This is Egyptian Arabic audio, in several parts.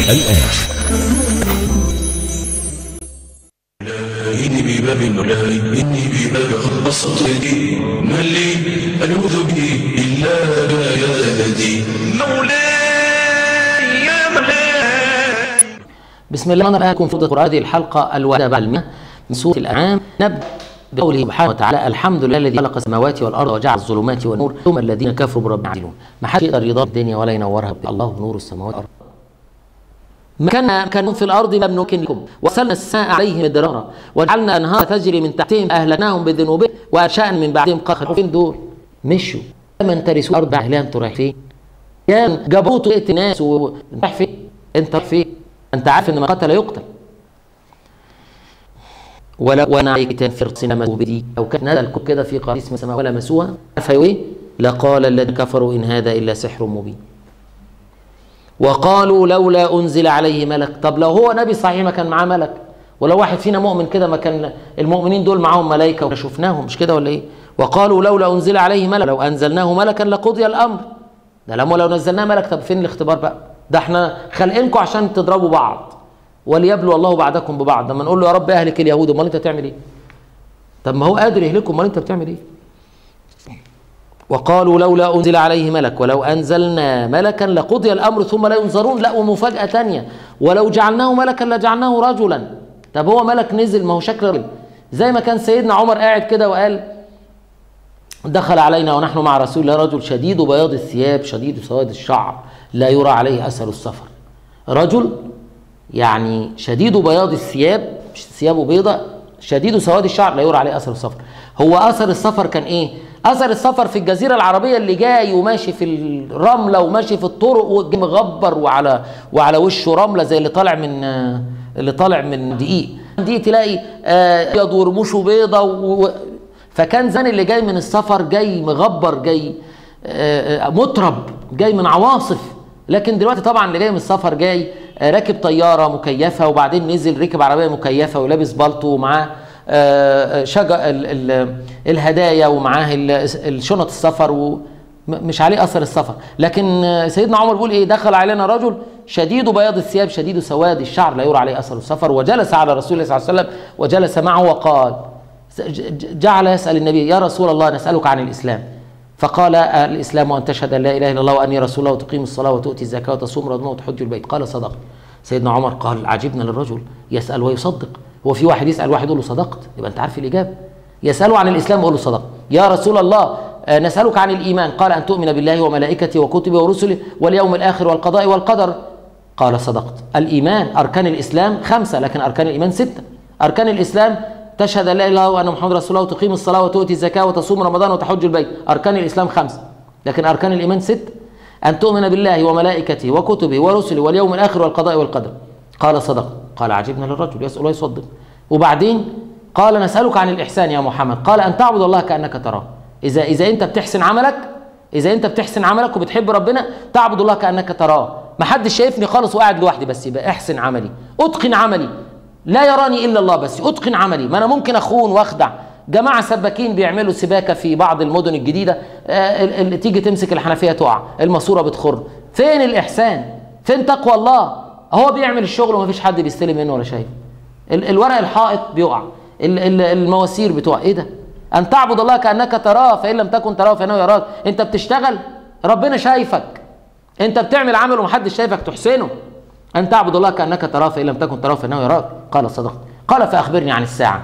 الآن إني بباب الملاهي إني بباب خلصت يدي من لي ألوذ به إلا ما يهدي مولاي يا مولاي بسم الله الرحمن الرحيم في قراءة هذه الحلقة الواحدة بعد المئة من سورة الأنعام نبدأ بقوله سبحانه وتعالى الحمد لله الذي خلق السماوات والأرض وجعل الظلمات والنور ثم الذين كفروا بربهم يعدلون ما حدش يقدر يضاد الدنيا ولا ينورها الله نور السماوات والأرض ما كان كانوا في الارض لم نمكنكم وارسلنا السماء عليهم مدرارا وجعلنا انهار تجري من تحتهم اهلكناهم بذنوبهم وانشانا من بعدهم قرن فين دول؟ مشوا من ترثوا الارض بعد اهلها انتوا رايح فين؟ كان جبروت وقت الناس و... انت رايح فين؟ انت رايح فين؟ انت عارف ان من قتل يقتل ولا وانا عليك تنفر سينما بدي او كان نزل كده في قريس من السماء ولا مسوها عارف ايه؟ لقال الذين كفروا ان هذا الا سحر مبين وقالوا لولا انزل عليه ملك طب لو هو نبي صحيح ما كان معاه ملك ولو واحد فينا مؤمن كده ما كان المؤمنين دول معاهم ملائكه وشفناهم مش كده ولا ايه وقالوا لولا انزل عليه ملك لو انزلناه ملكا لقضي الامر ده لما لو نزلناه ملك طب فين الاختبار بقى ده احنا خالقينكم عشان تضربوا بعض وليبلو الله بعضكم ببعض لما نقول له يا رب اهلك اليهود امال انت تعمل ايه طب ما هو قادر يهلكهم امال انت بتعمل ايه وقالوا لولا أنزل عليه ملك ولو أنزلنا ملكا لقضي الأمر ثم لا ينظرون لا ومفاجأة تانية ولو جعلناه ملكا لجعلناه رجلا طب هو ملك نزل ما هو شكل رجل زي ما كان سيدنا عمر قاعد كده وقال دخل علينا ونحن مع رسول الله رجل شديد بياض الثياب شديد سواد الشعر لا يرى عليه أثر السفر رجل يعني شديد بياض الثياب ثيابه بيضة شديد سواد الشعر لا يرى عليه أثر السفر هو أثر السفر كان إيه اثر السفر في الجزيره العربيه اللي جاي وماشي في الرمله وماشي في الطرق ومغبر وعلى وعلى وشه رمله زي اللي طالع من اللي طالع من دقيق دي تلاقي ابيض ورموشه بيضه و... فكان زمان اللي جاي من السفر جاي مغبر جاي مطرب جاي من عواصف لكن دلوقتي طبعا اللي جاي من السفر جاي راكب طياره مكيفه وبعدين نزل ركب عربيه مكيفه ولابس بالطو ومعاه شجر الهدايا ومعاه الشنط السفر ومش عليه اثر السفر لكن سيدنا عمر بيقول ايه دخل علينا رجل شديد بياض الثياب شديد سواد الشعر لا يرى عليه اثر السفر وجلس على رسول الله صلى الله عليه وسلم وجلس معه وقال جعل يسال النبي يا رسول الله نسالك عن الاسلام فقال الاسلام ان تشهد ان لا اله الا الله واني رسول الله وتقيم الصلاه وتؤتي الزكاه وتصوم رمضان وتحج البيت قال صدق سيدنا عمر قال عجبنا للرجل يسال ويصدق هو في واحد يسال واحد يقول له صدقت يبقى انت عارف الاجابه يساله عن الاسلام يقول له صدقت يا رسول الله نسالك عن الايمان قال ان تؤمن بالله وملائكته وكتبه ورسله واليوم الاخر والقضاء والقدر قال صدقت الايمان اركان الاسلام خمسه لكن اركان الايمان سته اركان الاسلام تشهد ان لا اله الا الله وان محمد رسول الله وتقيم الصلاه وتؤتي الزكاه وتصوم رمضان وتحج البيت اركان الاسلام خمسه لكن اركان الايمان سته ان تؤمن بالله وملائكته وكتبه ورسله واليوم الاخر والقضاء والقدر قال صدقت قال عجبنا للرجل يسأل ويصدق وبعدين قال نسألك عن الإحسان يا محمد قال أن تعبد الله كأنك تراه إذا إذا أنت بتحسن عملك إذا أنت بتحسن عملك وبتحب ربنا تعبد الله كأنك تراه ما حدش شايفني خالص وقاعد لوحدي بس يبقى احسن عملي اتقن عملي لا يراني إلا الله بس اتقن عملي ما أنا ممكن أخون وأخدع جماعة سباكين بيعملوا سباكة في بعض المدن الجديدة آه اللي تيجي تمسك الحنفية تقع الماسورة بتخر فين الإحسان فين تقوى الله هو بيعمل الشغل ومفيش حد بيستلم منه ولا شايف الورق الحائط بيقع المواسير بتقع ايه ده ان تعبد الله كانك تراه فان لم تكن تراه فانه يراك انت بتشتغل ربنا شايفك انت بتعمل عمل ومحدش شايفك تحسنه ان تعبد الله كانك تراه فان لم تكن تراه فانه يراك قال صدقت قال فاخبرني عن الساعه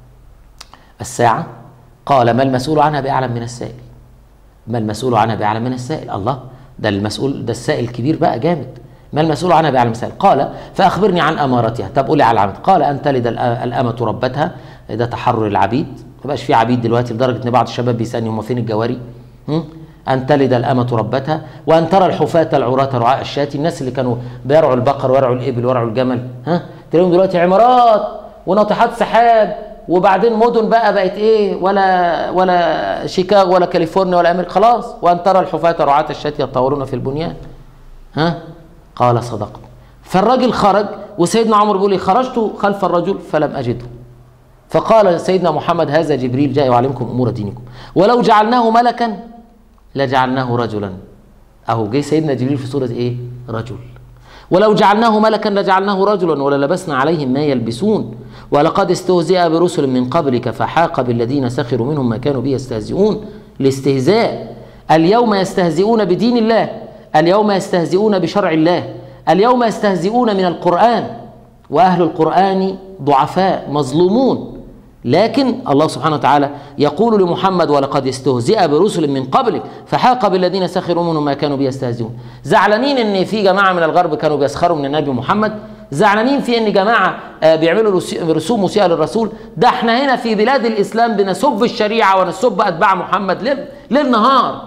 الساعه قال ما المسؤول عنها باعلم من السائل ما المسؤول عنها باعلم من السائل الله ده المسؤول ده السائل كبير بقى جامد ما المسؤول عنها بأعلم مثال قال فأخبرني عن أمارتها طب قولي على العمد قال أن تلد الأمة ربتها ده تحرر العبيد ما بقاش في عبيد دلوقتي لدرجة إن بعض الشباب بيسألني هم فين الجواري أن تلد الأمة ربتها وأن ترى الحفاة العراة رعاء الشاة الناس اللي كانوا بيرعوا البقر ويرعوا الإبل ويرعوا الجمل ها تلاقيهم دلوقتي عمارات وناطحات سحاب وبعدين مدن بقى بقت ايه ولا ولا شيكاغو ولا كاليفورنيا ولا امريكا خلاص وان ترى الحفاة رعاة الشاة يتطورون في البنيان ها قال صدقت فالراجل خرج وسيدنا عمر بيقول خرجت خلف الرجل فلم اجده فقال سيدنا محمد هذا جبريل جاء يعلمكم امور دينكم ولو جعلناه ملكا لجعلناه رجلا اهو جه سيدنا جبريل في صوره ايه رجل ولو جعلناه ملكا لجعلناه رجلا وللبسنا عليهم ما يلبسون ولقد استهزئ برسل من قبلك فحاق بالذين سخروا منهم ما كانوا به يستهزئون الاستهزاء اليوم يستهزئون بدين الله اليوم يستهزئون بشرع الله اليوم يستهزئون من القرآن وأهل القرآن ضعفاء مظلومون لكن الله سبحانه وتعالى يقول لمحمد ولقد استهزئ برسل من قبلك فحاق بالذين سخروا منهم ما كانوا بيستهزئون زعلانين ان في جماعه من الغرب كانوا بيسخروا من النبي محمد زعلانين في ان جماعه آه، بيعملوا رس- رسوم مسيئه للرسول ده احنا هنا في بلاد الاسلام بنسب الشريعه ونسب اتباع محمد ليل ليل نهار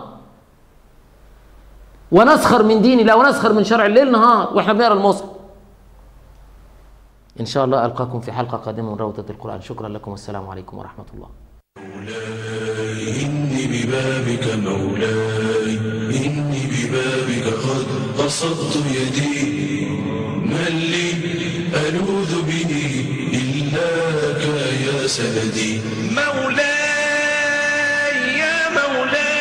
ونسخر من دين الله ونسخر من شرع الليل نهار واحنا بنقرا المصحف ان شاء الله القاكم في حلقه قادمه من روضه القران شكرا لكم والسلام عليكم ورحمه الله إني ببابك مولاي إني ببابك قد بسطت يدي من لي ألوذ به إلاك يا سندي مولاي يا مولاي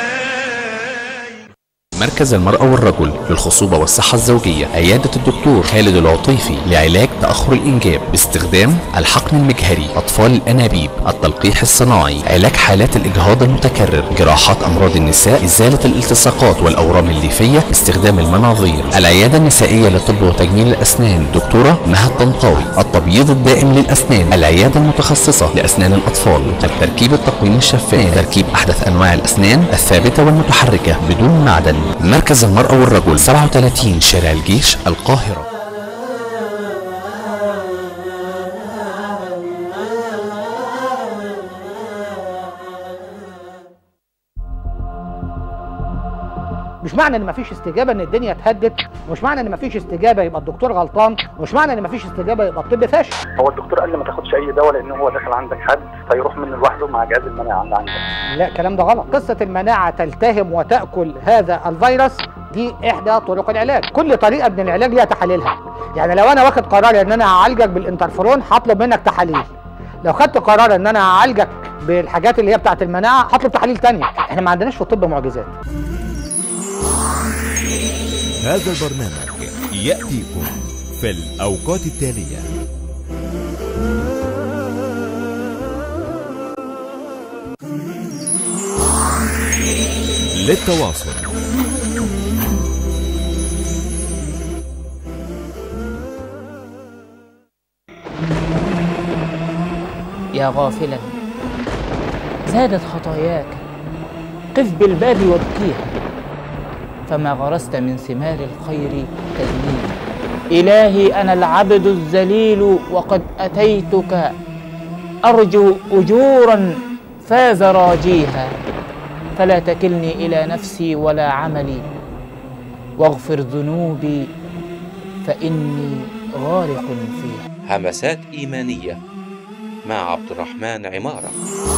مركز المرأة والرجل للخصوبة والصحة الزوجية عيادة الدكتور خالد العطيفي لعلاج تأخر الإنجاب باستخدام الحقن المجهري أطفال الأنابيب التلقيح الصناعي علاج حالات الإجهاض المتكرر جراحات أمراض النساء إزالة الالتصاقات والأورام الليفية باستخدام المناظير العيادة النسائية لطب وتجميل الأسنان دكتورة مها الطنطاوي التبييض الدائم للأسنان العيادة المتخصصة لأسنان الأطفال التركيب التقويمي الشفاف تركيب أحدث أنواع الأسنان الثابتة والمتحركة بدون معدن مركز المرأة والرجل 37 شارع الجيش القاهرة مش معنى ان مفيش استجابه ان الدنيا اتهدت مش معنى ان مفيش استجابه يبقى الدكتور غلطان مش معنى ان مفيش استجابه يبقى الطب فاشل هو الدكتور قال لي ما تاخدش اي دواء لان هو داخل عندك حد فيروح منه لوحده مع جهاز المناعه اللي عندك لا الكلام ده غلط قصه المناعه تلتهم وتاكل هذا الفيروس دي احدى طرق العلاج كل طريقه من العلاج ليها تحاليلها يعني لو انا واخد قرار ان انا هعالجك بالانترفيرون هطلب منك تحاليل لو خدت قرار ان انا هعالجك بالحاجات اللي هي بتاعه المناعه هطلب تحاليل تانية احنا ما عندناش في الطب معجزات هذا البرنامج يأتيكم في الأوقات التالية للتواصل يا غافلا زادت خطاياك قف بالباب وابكيها فما غرست من ثمار الخير تزنيه إلهي أنا العبد الذليل وقد أتيتك أرجو أجورا فاز راجيها فلا تكلني إلى نفسي ولا عملي واغفر ذنوبي فإني غارق فيها همسات إيمانية مع عبد الرحمن عمارة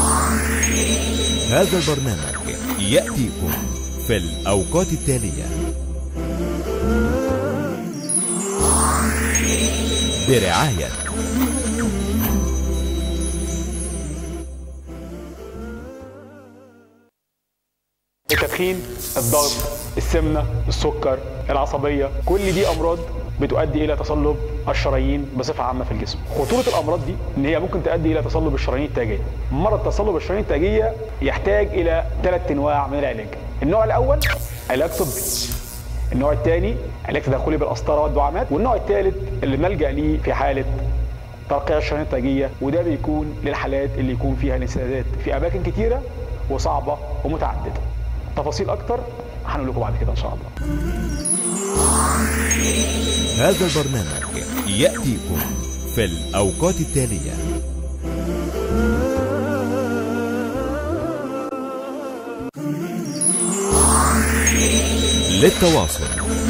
هذا البرنامج يأتيكم في الأوقات التالية برعاية التدخين الضغط السمنه السكر العصبيه كل دي امراض بتؤدي الى تصلب الشرايين بصفه عامه في الجسم خطوره الامراض دي ان هي ممكن تؤدي الى تصلب الشرايين التاجيه مرض تصلب الشرايين التاجيه يحتاج الى ثلاث انواع من العلاج النوع الاول علاج طبي النوع الثاني علاج تدخلي بالقسطره والدعامات والنوع الثالث اللي نلجا ليه في حاله ترقيع الشرايين التاجيه وده بيكون للحالات اللي يكون فيها انسدادات في اماكن كتيره وصعبه ومتعدده تفاصيل اكتر هنقول لكم بعد كده ان شاء الله هذا البرنامج يأتيكم في الأوقات التالية للتواصل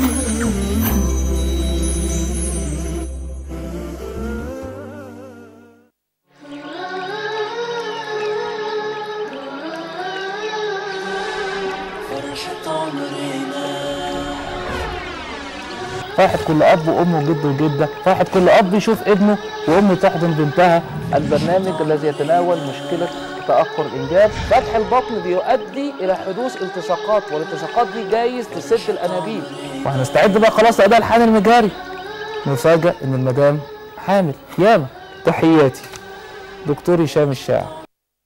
فرحة كل أب وأم وجد وجدة فرحة كل أب يشوف ابنه وأم تحضن بنتها البرنامج الذي يتناول مشكلة تاخر الانجاب فتح البطن بيؤدي الى حدوث التصاقات والالتصاقات دي جايز تسد الانابيب وهنستعد بقى خلاص لاداء الحمل المجاري نفاجئ ان المدام حامل ياما تحياتي دكتور هشام الشاعر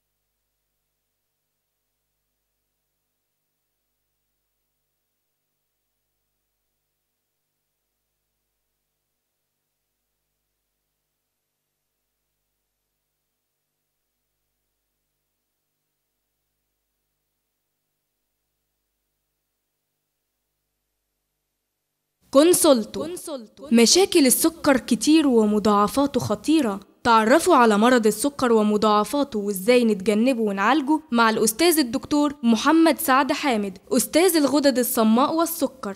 كونسولتو مشاكل السكر كتير ومضاعفاته خطيرة تعرفوا على مرض السكر ومضاعفاته وازاي نتجنبه ونعالجه مع الأستاذ الدكتور محمد سعد حامد أستاذ الغدد الصماء والسكر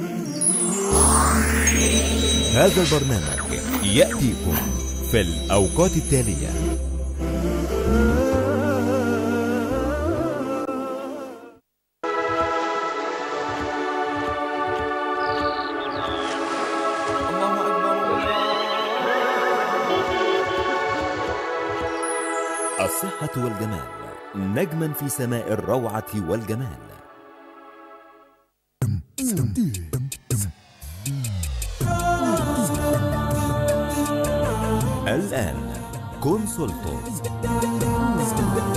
هذا البرنامج يأتيكم في الأوقات التالية الصحة والجمال نجما في سماء الروعة والجمال الآن كونسولتو